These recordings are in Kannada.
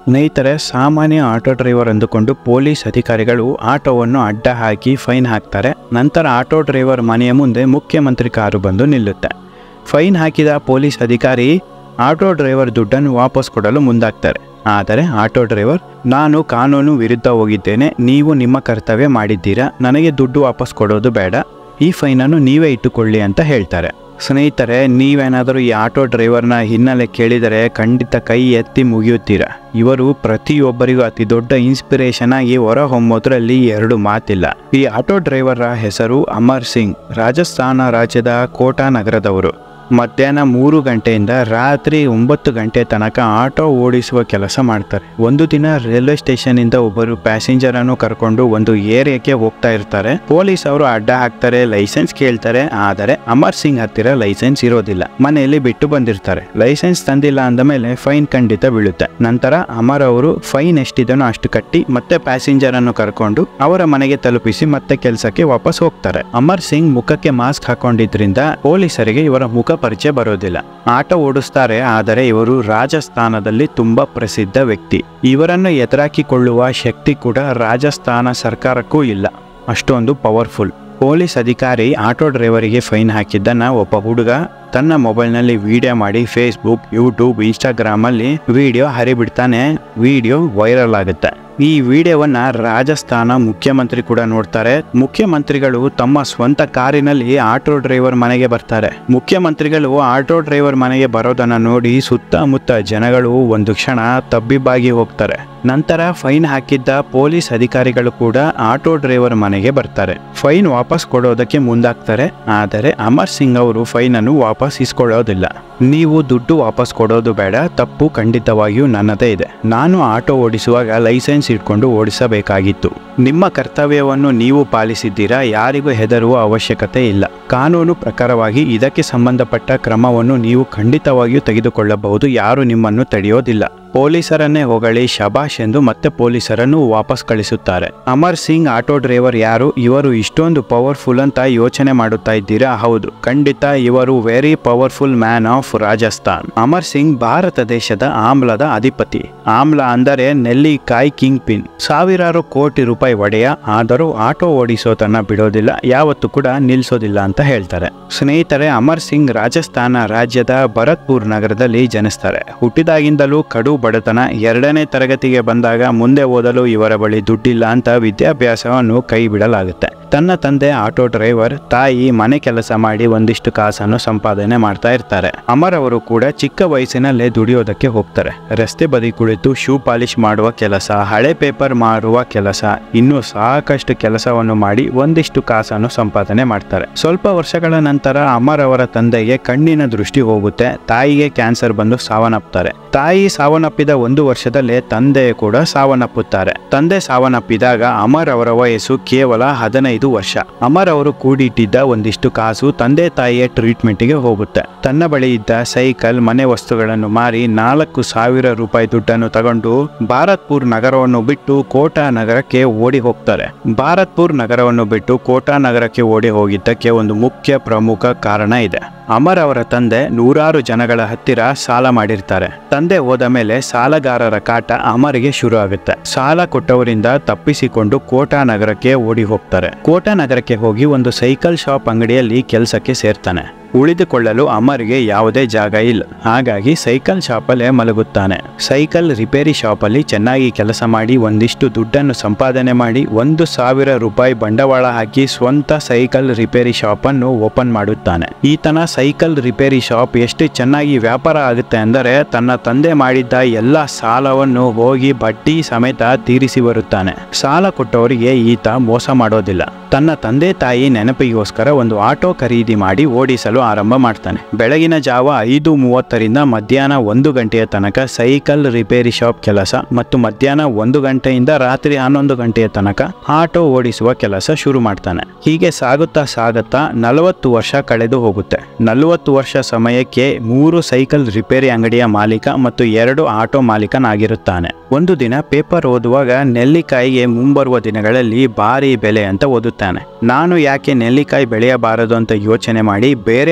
ಸ್ನೇಹಿತರೆ ಸಾಮಾನ್ಯ ಆಟೋ ಡ್ರೈವರ್ ಅಂದುಕೊಂಡು ಪೊಲೀಸ್ ಅಧಿಕಾರಿಗಳು ಆಟೋವನ್ನು ಅಡ್ಡ ಹಾಕಿ ಫೈನ್ ಹಾಕ್ತಾರೆ ನಂತರ ಆಟೋ ಡ್ರೈವರ್ ಮನೆಯ ಮುಂದೆ ಮುಖ್ಯಮಂತ್ರಿ ಕಾರು ಬಂದು ನಿಲ್ಲುತ್ತೆ ಫೈನ್ ಹಾಕಿದ ಪೊಲೀಸ್ ಅಧಿಕಾರಿ ಆಟೋ ಡ್ರೈವರ್ ದುಡ್ಡನ್ನು ವಾಪಸ್ ಕೊಡಲು ಮುಂದಾಗ್ತಾರೆ ಆದರೆ ಆಟೋ ಡ್ರೈವರ್ ನಾನು ಕಾನೂನು ವಿರುದ್ಧ ಹೋಗಿದ್ದೇನೆ ನೀವು ನಿಮ್ಮ ಕರ್ತವ್ಯ ಮಾಡಿದ್ದೀರಾ ನನಗೆ ದುಡ್ಡು ವಾಪಸ್ ಕೊಡೋದು ಬೇಡ ಈ ಫೈನನ್ನು ನೀವೇ ಇಟ್ಟುಕೊಳ್ಳಿ ಅಂತ ಹೇಳ್ತಾರೆ ಸ್ನೇಹಿತರೆ ನೀವೇನಾದರೂ ಈ ಆಟೋ ಡ್ರೈವರ್ನ ಹಿನ್ನೆಲೆ ಕೇಳಿದರೆ ಖಂಡಿತ ಕೈ ಎತ್ತಿ ಮುಗಿಯುತ್ತೀರಾ ಇವರು ಪ್ರತಿಯೊಬ್ಬರಿಗೂ ಅತಿ ದೊಡ್ಡ ಇನ್ಸ್ಪಿರೇಷನ್ ಆಗಿ ಹೊರಹೊಮ್ಮೋದ್ರಲ್ಲಿ ಎರಡು ಮಾತಿಲ್ಲ ಈ ಆಟೋ ಡ್ರೈವರ ಹೆಸರು ಅಮರ್ ಸಿಂಗ್ ರಾಜಸ್ಥಾನ ರಾಜ್ಯದ ಕೋಟಾ ನಗರದವರು ಮಧ್ಯಾಹ್ನ ಮೂರು ಗಂಟೆಯಿಂದ ರಾತ್ರಿ ಒಂಬತ್ತು ಗಂಟೆ ತನಕ ಆಟೋ ಓಡಿಸುವ ಕೆಲಸ ಮಾಡ್ತಾರೆ ಒಂದು ದಿನ ರೈಲ್ವೆ ಸ್ಟೇಷನ್ ಇಂದ ಒಬ್ಬರು ಪ್ಯಾಸೆಂಜರ್ ಅನ್ನು ಕರ್ಕೊಂಡು ಒಂದು ಏರಿಯಾಕ್ಕೆ ಹೋಗ್ತಾ ಇರ್ತಾರೆ ಪೊಲೀಸ್ ಅವರು ಅಡ್ಡ ಹಾಕ್ತಾರೆ ಲೈಸೆನ್ಸ್ ಕೇಳ್ತಾರೆ ಆದರೆ ಅಮರ್ ಸಿಂಗ್ ಹತ್ತಿರ ಲೈಸೆನ್ಸ್ ಇರೋದಿಲ್ಲ ಮನೆಯಲ್ಲಿ ಬಿಟ್ಟು ಬಂದಿರ್ತಾರೆ ಲೈಸೆನ್ಸ್ ತಂದಿಲ್ಲ ಅಂದ ಮೇಲೆ ಫೈನ್ ಖಂಡಿತ ಬೀಳುತ್ತೆ ನಂತರ ಅಮರ್ ಅವರು ಫೈನ್ ಎಷ್ಟಿದನೋ ಅಷ್ಟು ಕಟ್ಟಿ ಮತ್ತೆ ಪ್ಯಾಸೆಂಜರ್ ಅನ್ನು ಕರ್ಕೊಂಡು ಅವರ ಮನೆಗೆ ತಲುಪಿಸಿ ಮತ್ತೆ ಕೆಲಸಕ್ಕೆ ವಾಪಸ್ ಹೋಗ್ತಾರೆ ಅಮರ್ ಸಿಂಗ್ ಮುಖಕ್ಕೆ ಮಾಸ್ಕ್ ಹಾಕೊಂಡಿದ್ರಿಂದ ಪೊಲೀಸರಿಗೆ ಇವರ ಮುಖ ಪರಿಚಯ ಬರೋದಿಲ್ಲ ಆಟೋ ಓಡಿಸ್ತಾರೆ ಆದರೆ ಇವರು ರಾಜಸ್ಥಾನದಲ್ಲಿ ತುಂಬಾ ಪ್ರಸಿದ್ಧ ವ್ಯಕ್ತಿ ಇವರನ್ನು ಎದುರಾಕಿಕೊಳ್ಳುವ ಶಕ್ತಿ ಕೂಡ ರಾಜಸ್ಥಾನ ಸರ್ಕಾರಕ್ಕೂ ಇಲ್ಲ ಅಷ್ಟೊಂದು ಪವರ್ಫುಲ್ ಪೊಲೀಸ್ ಅಧಿಕಾರಿ ಆಟೋ ಡ್ರೈವರಿಗೆ ಫೈನ್ ಹಾಕಿದ್ದನ್ನ ಒಬ್ಬ ಹುಡುಗ ತನ್ನ ಮೊಬೈಲ್ನಲ್ಲಿ ವಿಡಿಯೋ ಮಾಡಿ ಫೇಸ್ಬುಕ್ ಯೂಟ್ಯೂಬ್ ಇನ್ಸ್ಟಾಗ್ರಾಮಲ್ಲಿ ವಿಡಿಯೋ ಹರಿಬಿಡ್ತಾನೆ ವಿಡಿಯೋ ವೈರಲ್ ಆಗುತ್ತೆ ಈ ವಿಡಿಯೋವನ್ನ ರಾಜಸ್ಥಾನ ಮುಖ್ಯಮಂತ್ರಿ ಕೂಡ ನೋಡ್ತಾರೆ ಮುಖ್ಯಮಂತ್ರಿಗಳು ತಮ್ಮ ಸ್ವಂತ ಕಾರಿನಲ್ಲಿ ಆಟೋ ಡ್ರೈವರ್ ಮನೆಗೆ ಬರ್ತಾರೆ ಮುಖ್ಯಮಂತ್ರಿಗಳು ಆಟೋ ಡ್ರೈವರ್ ಮನೆಗೆ ಬರೋದನ್ನ ನೋಡಿ ಸುತ್ತಮುತ್ತ ಜನಗಳು ಒಂದು ಕ್ಷಣ ತಬ್ಬಿಬ್ಬಾಗಿ ಹೋಗ್ತಾರೆ ನಂತರ ಫೈನ್ ಹಾಕಿದ್ದ ಪೊಲೀಸ್ ಅಧಿಕಾರಿಗಳು ಕೂಡ ಆಟೋ ಡ್ರೈವರ್ ಮನೆಗೆ ಬರ್ತಾರೆ ಫೈನ್ ವಾಪಸ್ ಕೊಡೋದಕ್ಕೆ ಮುಂದಾಗ್ತಾರೆ ಆದರೆ ಅಮರ್ ಸಿಂಗ್ ಅವರು ಫೈನ್ ಅನ್ನು ವಾಪಸ್ ಇಸ್ಕೊಳ್ಳೋದಿಲ್ಲ ನೀವು ದುಡ್ಡು ವಾಪಸ್ ಕೊಡೋದು ಬೇಡ ತಪ್ಪು ಖಂಡಿತವಾಗಿಯೂ ನನ್ನದೇ ಇದೆ ನಾನು ಆಟೋ ಓಡಿಸುವಾಗ ಲೈಸೆನ್ಸ್ ಇಟ್ಕೊಂಡು ಓಡಿಸಬೇಕಾಗಿತ್ತು ನಿಮ್ಮ ಕರ್ತವ್ಯವನ್ನು ನೀವು ಪಾಲಿಸಿದ್ದೀರಾ ಯಾರಿಗೂ ಹೆದರುವ ಅವಶ್ಯಕತೆ ಇಲ್ಲ ಕಾನೂನು ಪ್ರಕಾರವಾಗಿ ಇದಕ್ಕೆ ಸಂಬಂಧಪಟ್ಟ ಕ್ರಮವನ್ನು ನೀವು ಖಂಡಿತವಾಗಿಯೂ ತೆಗೆದುಕೊಳ್ಳಬಹುದು ಯಾರು ನಿಮ್ಮನ್ನು ತಡೆಯೋದಿಲ್ಲ ಪೊಲೀಸರನ್ನೇ ಹೊಗಳಿ ಶಬಾಷ್ ಎಂದು ಮತ್ತೆ ಪೊಲೀಸರನ್ನು ವಾಪಸ್ ಕಳಿಸುತ್ತಾರೆ ಅಮರ್ ಸಿಂಗ್ ಆಟೋ ಡ್ರೈವರ್ ಯಾರು ಇವರು ಇಷ್ಟೊಂದು ಪವರ್ಫುಲ್ ಅಂತ ಯೋಚನೆ ಮಾಡುತ್ತಾ ಇದ್ದೀರಾ ಹೌದು ಖಂಡಿತ ಇವರು very powerful man of Rajasthan Amar Singh Bharat ದೇಶದ ಆಮ್ಲದ ಅಧಿಪತಿ ಆಮ್ಲ ಅಂದರೆ ನೆಲ್ಲಿಕಾಯಿ ಕಿಂಗ್ ಪಿನ್ ಸಾವಿರಾರು ಕೋಟಿ ರೂಪಾಯಿ ಒಡೆಯ ಆದರೂ ಆಟೋ ಓಡಿಸೋದನ್ನ ಬಿಡೋದಿಲ್ಲ ಯಾವತ್ತೂ ಕೂಡ ನಿಲ್ಸೋದಿಲ್ಲ ಅಂತ ಹೇಳ್ತಾರೆ ಸ್ನೇಹಿತರೆ ಅಮರ್ ಸಿಂಗ್ ರಾಜಸ್ಥಾನ ರಾಜ್ಯದ ಭರತ್ಪುರ್ ನಗರದಲ್ಲಿ ಜನಿಸ್ತಾರೆ ಹುಟ್ಟಿದಾಗಿಂದಲೂ ಕಡು ಬಡತನ ಎರಡನೇ ತರಗತಿಗೆ ಬಂದಾಗ ಮುಂದೆ ಓದಲು ಇವರ ಬಳಿ ದುಡ್ಡಿಲ್ಲ ಅಂತ ವಿದ್ಯಾಭ್ಯಾಸವನ್ನು ಕೈ ಬಿಡಲಾಗುತ್ತೆ ತನ್ನ ತಂದೆ ಆಟೋ ಡ್ರೈವರ್ ತಾಯಿ ಮನೆ ಕೆಲಸ ಮಾಡಿ ಒಂದಿಷ್ಟು ಕಾಸನ್ನು ಸಂಪಾದನೆ ಮಾಡ್ತಾ ಇರ್ತಾರೆ ಅಮರ್ ಅವರು ಕೂಡ ಚಿಕ್ಕ ವಯಸ್ಸಿನಲ್ಲೇ ದುಡಿಯೋದಕ್ಕೆ ಹೋಗ್ತಾರೆ ರಸ್ತೆ ಬದಿ ಕುಳಿತು ಶೂ ಪಾಲಿಶ್ ಮಾಡುವ ಕೆಲಸ ಹಳೆ ಪೇಪರ್ ಮಾರುವ ಕೆಲಸ ಇನ್ನೂ ಸಾಕಷ್ಟು ಕೆಲಸವನ್ನು ಮಾಡಿ ಒಂದಿಷ್ಟು ಕಾಸನ್ನು ಸಂಪಾದನೆ ಮಾಡ್ತಾರೆ ಸ್ವಲ್ಪ ವರ್ಷಗಳ ನಂತರ ಅಮರ್ ಅವರ ತಂದೆಗೆ ಕಣ್ಣಿನ ದೃಷ್ಟಿ ಹೋಗುತ್ತೆ ತಾಯಿಗೆ ಕ್ಯಾನ್ಸರ್ ಬಂದು ಸಾವನ್ನಪ್ತಾರೆ ತಾಯಿ ಸಾವನ್ನಪ್ಪಿದ ಒಂದು ವರ್ಷದಲ್ಲೇ ತಂದೆ ಕೂಡ ಸಾವನ್ನಪ್ಪುತ್ತಾರೆ ತಂದೆ ಸಾವನ್ನಪ್ಪಿದಾಗ ಅಮರ್ ಅವರ ವಯಸ್ಸು ಕೇವಲ ಹದಿನೈದು ವರ್ಷ ಅಮರ್ ಅವರು ಕೂಡಿಟ್ಟಿದ್ದ ಒಂದಿಷ್ಟು ಕಾಸು ತಂದೆ ತಾಯಿಯ ಟ್ರೀಟ್ಮೆಂಟ್ಗೆ ಹೋಗುತ್ತೆ ತನ್ನ ಬಳಿ ಇದ್ದ ಸೈಕಲ್ ಮನೆ ವಸ್ತುಗಳನ್ನು ಮಾರಿ ನಾಲ್ಕು ಸಾವಿರ ರೂಪಾಯಿ ದುಡ್ಡನ್ನು ತಗೊಂಡು ಭಾರತ್ಪುರ್ ನಗರವನ್ನು ಬಿಟ್ಟು ಕೋಟಾ ನಗರಕ್ಕೆ ಓಡಿ ಹೋಗ್ತಾರೆ ಭಾರತ್ಪುರ್ ನಗರವನ್ನು ಬಿಟ್ಟು ಕೋಟಾ ನಗರಕ್ಕೆ ಓಡಿ ಹೋಗಿದ್ದಕ್ಕೆ ಒಂದು ಮುಖ್ಯ ಪ್ರಮುಖ ಕಾರಣ ಇದೆ ಅಮರ್ ಅವರ ತಂದೆ ನೂರಾರು ಜನಗಳ ಹತ್ತಿರ ಸಾಲ ಮಾಡಿರ್ತಾರೆ ತಂದೆ ಹೋದ ಮೇಲೆ ಸಾಲಗಾರರ ಕಾಟ ಅಮರ್ಗೆ ಶುರು ಆಗುತ್ತೆ ಸಾಲ ಕೊಟ್ಟವರಿಂದ ತಪ್ಪಿಸಿಕೊಂಡು ಕೋಟಾ ನಗರಕ್ಕೆ ಓಡಿ ಹೋಗ್ತಾರೆ ಕೋಟಾ ನಗರಕ್ಕೆ ಹೋಗಿ ಒಂದು ಸೈಕಲ್ ಶಾಪ್ ಅಂಗಡಿಯಲ್ಲಿ ಕೆಲಸಕ್ಕೆ ಸೇರ್ತಾನೆ ಉಳಿದುಕೊಳ್ಳಲು ಅಮರ್ಗೆ ಯಾವುದೇ ಜಾಗ ಇಲ್ಲ ಹಾಗಾಗಿ ಸೈಕಲ್ ಶಾಪಲ್ಲೇ ಮಲಗುತ್ತಾನೆ ಸೈಕಲ್ ರಿಪೇರಿ ಶಾಪಲ್ಲಿ ಚೆನ್ನಾಗಿ ಕೆಲಸ ಮಾಡಿ ಒಂದಿಷ್ಟು ದುಡ್ಡನ್ನು ಸಂಪಾದನೆ ಮಾಡಿ ಒಂದು ಸಾವಿರ ರೂಪಾಯಿ ಬಂಡವಾಳ ಹಾಕಿ ಸ್ವಂತ ಸೈಕಲ್ ರಿಪೇರಿ ಶಾಪ್ ಅನ್ನು ಓಪನ್ ಮಾಡುತ್ತಾನೆ ಈತನ ಸೈಕಲ್ ರಿಪೇರಿ ಶಾಪ್ ಎಷ್ಟು ಚೆನ್ನಾಗಿ ವ್ಯಾಪಾರ ಆಗುತ್ತೆ ಅಂದರೆ ತನ್ನ ತಂದೆ ಮಾಡಿದ್ದ ಎಲ್ಲ ಸಾಲವನ್ನು ಹೋಗಿ ಬಡ್ಡಿ ಸಮೇತ ತೀರಿಸಿ ಬರುತ್ತಾನೆ ಸಾಲ ಕೊಟ್ಟವರಿಗೆ ಈತ ಮೋಸ ಮಾಡೋದಿಲ್ಲ ತನ್ನ ತಂದೆ ತಾಯಿ ನೆನಪಿಗೋಸ್ಕರ ಒಂದು ಆಟೋ ಖರೀದಿ ಮಾಡಿ ಓಡಿಸಲು ಆರಂಭ ಮಾಡ್ತಾನೆ ಬೆಳಗಿನ ಜಾವ ಐದು ಮೂವತ್ತರಿಂದ ಮಧ್ಯಾಹ್ನ ಒಂದು ಗಂಟೆಯ ತನಕ ಸೈಕಲ್ ರಿಪೇರಿ ಶಾಪ್ ಕೆಲಸ ಮತ್ತು ಮಧ್ಯಾಹ್ನ ಒಂದು ಗಂಟೆಯಿಂದ ರಾತ್ರಿ ಹನ್ನೊಂದು ಗಂಟೆಯ ತನಕ ಆಟೋ ಓಡಿಸುವ ಕೆಲಸ ಶುರು ಮಾಡ್ತಾನೆ ಹೀಗೆ ಸಾಗುತ್ತಾ ಸಾಗುತ್ತಾ ನಲವತ್ತು ವರ್ಷ ಕಳೆದು ಹೋಗುತ್ತೆ ನಲವತ್ತು ವರ್ಷ ಸಮಯಕ್ಕೆ ಮೂರು ಸೈಕಲ್ ರಿಪೇರಿ ಅಂಗಡಿಯ ಮಾಲೀಕ ಮತ್ತು ಎರಡು ಆಟೋ ಮಾಲೀಕನಾಗಿರುತ್ತಾನೆ ಒಂದು ದಿನ ಪೇಪರ್ ಓದುವಾಗ ನೆಲ್ಲಿಕಾಯಿಗೆ ಮುಂಬರುವ ದಿನಗಳಲ್ಲಿ ಭಾರಿ ಬೆಲೆ ಅಂತ ಓದುತ್ತಾನೆ ನಾನು ಯಾಕೆ ನೆಲ್ಲಿಕಾಯಿ ಬೆಳೆಯಬಾರದು ಅಂತ ಯೋಚನೆ ಮಾಡಿ ಬೇರೆ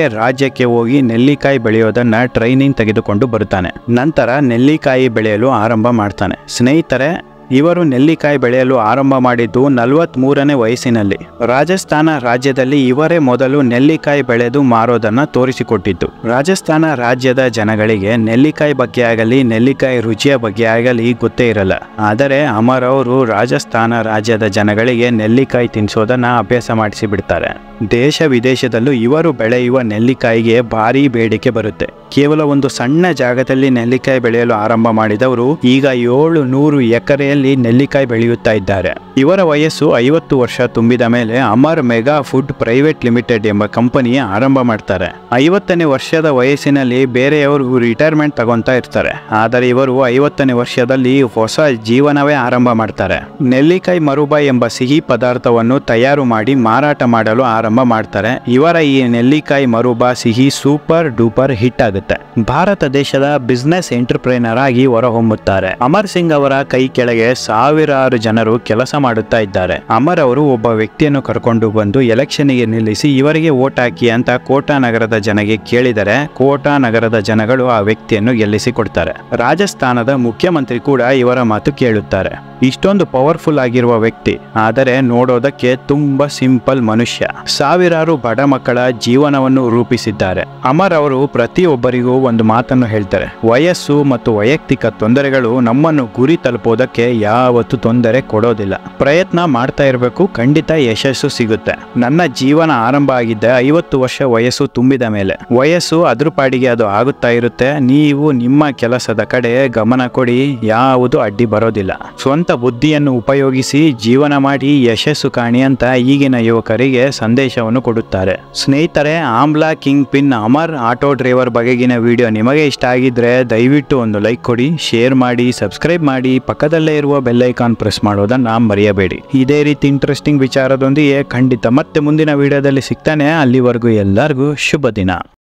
ಬೇರೆ ರಾಜ್ಯಕ್ಕೆ ಹೋಗಿ ನೆಲ್ಲಿಕಾಯಿ ಬೆಳೆಯೋದನ್ನ ಟ್ರೈನಿಂಗ್ ತೆಗೆದುಕೊಂಡು ಬರುತ್ತಾನೆ ನಂತರ ನೆಲ್ಲಿಕಾಯಿ ಬೆಳೆಯಲು ಆರಂಭ ಮಾಡ್ತಾನೆ ಸ್ನೇಹಿತರೆ ಇವರು ನೆಲ್ಲಿಕಾಯಿ ಬೆಳೆಯಲು ಆರಂಭ ಮಾಡಿದ್ದು ನಲವತ್ಮೂರನೇ ವಯಸ್ಸಿನಲ್ಲಿ ರಾಜಸ್ಥಾನ ರಾಜ್ಯದಲ್ಲಿ ಇವರೇ ಮೊದಲು ನೆಲ್ಲಿಕಾಯಿ ಬೆಳೆದು ಮಾರೋದನ್ನ ತೋರಿಸಿಕೊಟ್ಟಿದ್ದು ರಾಜಸ್ಥಾನ ರಾಜ್ಯದ ಜನಗಳಿಗೆ ನೆಲ್ಲಿಕಾಯಿ ಬಗ್ಗೆ ಆಗಲಿ ನೆಲ್ಲಿಕಾಯಿ ರುಚಿಯ ಬಗ್ಗೆ ಆಗಲಿ ಗೊತ್ತೇ ಇರಲ್ಲ ಆದರೆ ಅಮರ್ ಅವರು ರಾಜಸ್ಥಾನ ರಾಜ್ಯದ ಜನಗಳಿಗೆ ನೆಲ್ಲಿಕಾಯಿ ತಿನ್ನಿಸೋದನ್ನ ಅಭ್ಯಾಸ ಮಾಡಿಸಿ ಬಿಡ್ತಾರೆ ದೇಶ ವಿದೇಶದಲ್ಲೂ ಇವರು ಬೆಳೆಯುವ ನೆಲ್ಲಿಕಾಯಿಗೆ ಭಾರಿ ಬೇಡಿಕೆ ಬರುತ್ತೆ ಕೇವಲ ಒಂದು ಸಣ್ಣ ಜಾಗದಲ್ಲಿ ನೆಲ್ಲಿಕಾಯಿ ಬೆಳೆಯಲು ಆರಂಭ ಮಾಡಿದವರು ಈಗ ಏಳು ನೂರು ಎಕರೆಯಲ್ಲಿ ನೆಲ್ಲಿಕಾಯಿ ಬೆಳೆಯುತ್ತಾ ಇದ್ದಾರೆ ಇವರ ವಯಸ್ಸು ಐವತ್ತು ವರ್ಷ ತುಂಬಿದ ಮೇಲೆ Amar mega food private limited ಎಂಬ ಕಂಪನಿ ಆರಂಭ ಮಾಡ್ತಾರೆ ಐವತ್ತನೇ ವರ್ಷದ ವಯಸ್ಸಿನಲ್ಲಿ ಬೇರೆಯವರು ರಿಟೈರ್ಮೆಂಟ್ ತಗೊಂತಾ ಇರ್ತಾರೆ ಆದರೆ ಇವರು ಐವತ್ತನೇ ವರ್ಷದಲ್ಲಿ ಹೊಸ ಜೀವನವೇ ಆರಂಭ ಮಾಡ್ತಾರೆ ನೆಲ್ಲಿಕಾಯಿ ಮರುಬ ಎಂಬ ಸಿಹಿ ಪದಾರ್ಥವನ್ನು ತಯಾರು ಮಾಡಿ ಮಾರಾಟ ಮಾಡಲು ಆರಂಭ ಮಾಡ್ತಾರೆ ಇವರ ಈ ನೆಲ್ಲಿಕಾಯಿ ಮರುಬ ಸಿಹಿ ಸೂಪರ್ ಡೂಪರ್ ಹಿಟ್ ಆಗುತ್ತೆ ಭಾರತ ದೇಶದ ಬಿಸ್ನೆಸ್ ಎಂಟರ್ಪ್ರೈನರ್ ಆಗಿ ಹೊರಹೊಮ್ಮುತ್ತಾರೆ ಅಮರ್ ಸಿಂಗ್ ಅವರ ಕೈ ಕೆಳಗೆ ಸಾವಿರಾರು ಜನರು ಕೆಲಸ ಮಾಡುತ್ತಾ ಇದ್ದಾರೆ ಅಮರ್ ಅವರು ಒಬ್ಬ ವ್ಯಕ್ತಿಯನ್ನು ಕರ್ಕೊಂಡು ಬಂದು ಎಲೆಕ್ಷನ್ಗೆ ನಿಲ್ಲಿಸಿ ಇವರಿಗೆ ವೋಟ್ ಹಾಕಿ ಅಂತ ಕೋಟಾ ನಗರದ ಜನಗೆ ಕೇಳಿದರೆ ಕೋಟಾ ನಗರದ ಜನಗಳು ಆ ವ್ಯಕ್ತಿಯನ್ನು ಗೆಲ್ಲಿಸಿಕೊಡ್ತಾರೆ ರಾಜಸ್ಥಾನದ ಮುಖ್ಯಮಂತ್ರಿ ಕೂಡ ಇವರ ಮಾತು ಕೇಳುತ್ತಾರೆ ಇಷ್ಟೊಂದು ಪವರ್ಫುಲ್ ಆಗಿರುವ ವ್ಯಕ್ತಿ ಆದರೆ ನೋಡೋದಕ್ಕೆ ತುಂಬಾ ಸಿಂಪಲ್ ಮನುಷ್ಯ ಸಾವಿರಾರು ಬಡ ಮಕ್ಕಳ ಜೀವನವನ್ನು ರೂಪಿಸಿದ್ದಾರೆ ಅಮರ್ ಅವರು ಪ್ರತಿಯೊಬ್ಬರಿಗೂ ಒಂದು ಮಾತನ್ನು ಹೇಳ್ತಾರೆ ವಯಸ್ಸು ಮತ್ತು ವೈಯಕ್ತಿಕ ತೊಂದರೆಗಳು ನಮ್ಮನ್ನು ಗುರಿ ತಲುಪೋದಕ್ಕೆ ಯಾವತ್ತೂ ತೊಂದರೆ ಕೊಡೋದಿಲ್ಲ ಪ್ರಯತ್ನ ಮಾಡ್ತಾ ಇರಬೇಕು ಖಂಡಿತ ಯಶಸ್ಸು ಸಿಗುತ್ತೆ ನನ್ನ ಜೀವನ ಆರಂಭ ಆಗಿದ್ದೆ ಐವತ್ತು ವರ್ಷ ವಯಸ್ಸು ತುಂಬಿದ ಮೇಲೆ ವಯಸ್ಸು ಅದ್ರ ಪಾಡಿಗೆ ಅದು ಆಗುತ್ತಾ ಇರುತ್ತೆ ನೀವು ನಿಮ್ಮ ಕೆಲಸದ ಕಡೆ ಗಮನ ಕೊಡಿ ಯಾವುದು ಅಡ್ಡಿ ಬರೋದಿಲ್ಲ ಸ್ವಂತ ಬುದ್ಧಿಯನ್ನು ಉಪಯೋಗಿಸಿ ಜೀವನ ಮಾಡಿ ಯಶಸ್ಸು ಕಾಣಿ ಅಂತ ಈಗಿನ ಯುವಕರಿಗೆ ಸಂದೇಶವನ್ನು ಕೊಡುತ್ತಾರೆ ಸ್ನೇಹಿತರೆ amla kingpin Amar auto driver ಬಗೆಗಿನ ವಿಡಿಯೋ ನಿಮಗೆ ಇಷ್ಟ ಆಗಿದ್ರೆ ದಯವಿಟ್ಟು ಒಂದು ಲೈಕ್ ಕೊಡಿ ಶೇರ್ ಮಾಡಿ ಸಬ್ಸ್ಕ್ರೈಬ್ ಮಾಡಿ ಪಕ್ಕದಲ್ಲೇ ಇರುವ ಬೆಲ್ ಐಕಾನ್ ಪ್ರೆಸ್ ಮಾಡೋದನ್ನ ಮರೆಯಬೇಡಿ ಇದೇ ರೀತಿ ಇಂಟ್ರೆಸ್ಟಿಂಗ್ ವಿಚಾರದೊಂದಿಗೆ ಖಂಡಿತ ಮತ್ತೆ ಮುಂದಿನ ವಿಡಿಯೋದಲ್ಲಿ ಸಿಗ್ತಾನೆ ಅಲ್ಲಿವರೆಗೂ ಎಲ್ಲರಿಗೂ ಶುಭ ದಿನ